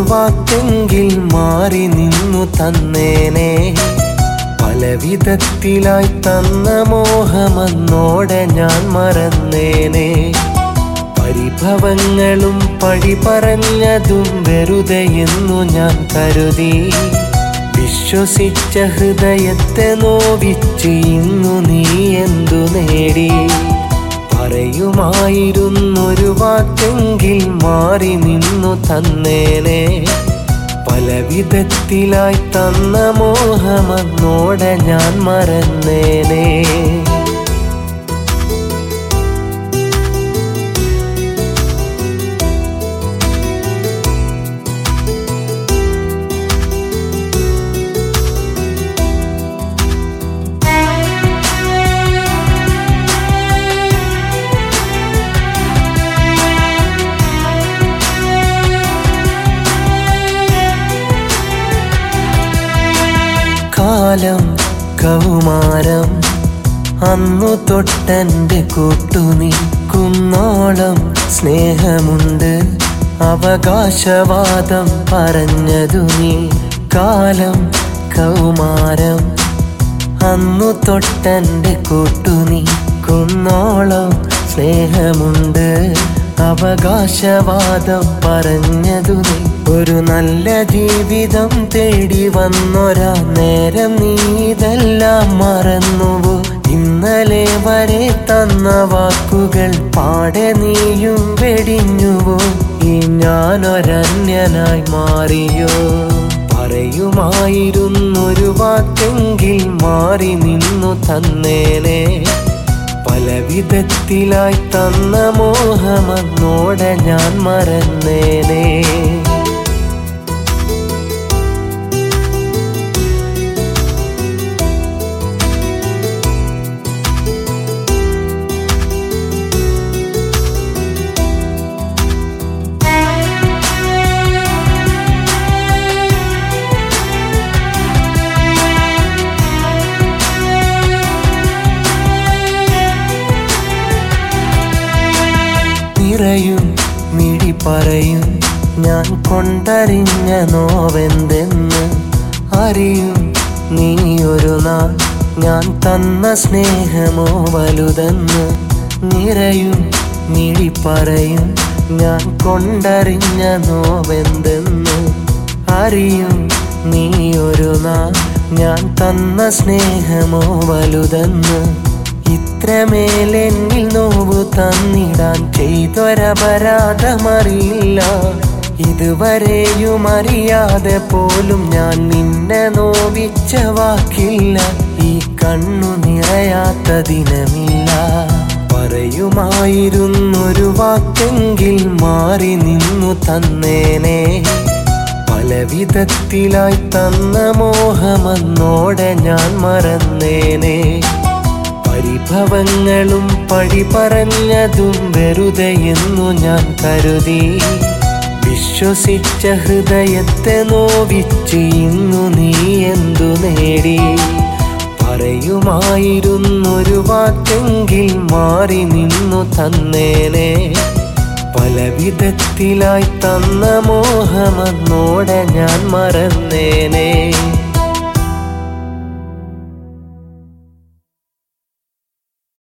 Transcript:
വാക്കെങ്കിൽ മാറി നിന്നു തന്നേനെ പല വിധത്തിലായി തന്ന മോഹമെന്നോടെ ഞാൻ മറന്നേനെ പരിഭവങ്ങളും പഴി പറഞ്ഞതും വെറുതെയെന്നു ഞാൻ കരുതി വിശ്വസിച്ച ഹൃദയത്തെ നോവിച്ച് ഇന്നു നീ എന്തു നേടി പറയുമായിരുന്നൊരു വാക്കെങ്കിൽ മാറി നിന്നു തന്നേനെ പല വിധത്തിലായി തന്ന മോഹമെന്നോടെ ഞാൻ മറന്നേനെ കാലം കൗമാരം അന്നു തൊട്ടൻ്റെ കൂട്ടുനി കുന്നോളം സ്നേഹമുണ്ട് അവകാശവാദം പറഞ്ഞതു നീ കാലം കൗമാരം അന്നു തൊട്ടൻ്റെ കൂട്ടുനി കുന്നോളം സ്നേഹമുണ്ട് അവകാശവാദം പറഞ്ഞതു നീ ഒരു നല്ല ജീവിതം തേടി വന്നൊരാ നേരം നീ ഇതെല്ലാം മറന്നുവോ ഇന്നലെ വരെ തന്ന വാക്കുകൾ പാടെ നീയും വെടിഞ്ഞുവോ ഈ ഞാനൊരന്യനായി മാറിയോ പറയുമായിരുന്നൊരു വാക്കെങ്കിൽ മാറി നിന്നു തന്നേനെ പല വിധത്തിലായി തന്ന മോഹമെന്നോടെ ഞാൻ മറന്നേനെ നിറയും മിഴി പറയും ഞാൻ കൊണ്ടറിഞ്ഞ നോവെന്തെന്ന് അറിയും നീ ഒരു നാൾ ഞാൻ തന്ന സ്നേഹമോ വലുതെന്ന് നിറയും മിഴി പറയും ഞാൻ കൊണ്ടറിഞ്ഞ നോവെന്തെന്ന് അറിയും നീ ഒരു നാൾ ഞാൻ തന്ന സ്നേഹമോ വലുതെന്ന് ഇത്രമേലെന്നിൽ നോവു തന്നിടാൻ ചെയ്തൊരപരാധമറിയില്ല ഇതുവരെയും അറിയാതെ പോലും ഞാൻ നിന്നെ നോവിച്ച വാക്കില്ല ഈ കണ്ണു നിറയാത്ത ദിനമില്ല പറയുമായിരുന്നൊരു വാക്കെങ്കിൽ മാറി നിന്നു തന്നേനെ പല വിധത്തിലായി തന്ന മോഹമെന്നോടെ ഞാൻ മറന്നേനെ പരിഭവങ്ങളും പഴി പറഞ്ഞതും വെറുതെയെന്നു ഞാൻ കരുതി വിശ്വസിച്ച ഹൃദയത്തെ നോവിച്ച് ഇന്നു നീ എന്തു നേടി പറയുമായിരുന്നൊരു വാക്കെങ്കിൽ മാറി നിന്നു തന്നേനെ പല വിധത്തിലായി തന്ന മോഹമെന്നോടെ ഞാൻ മറന്നേനെ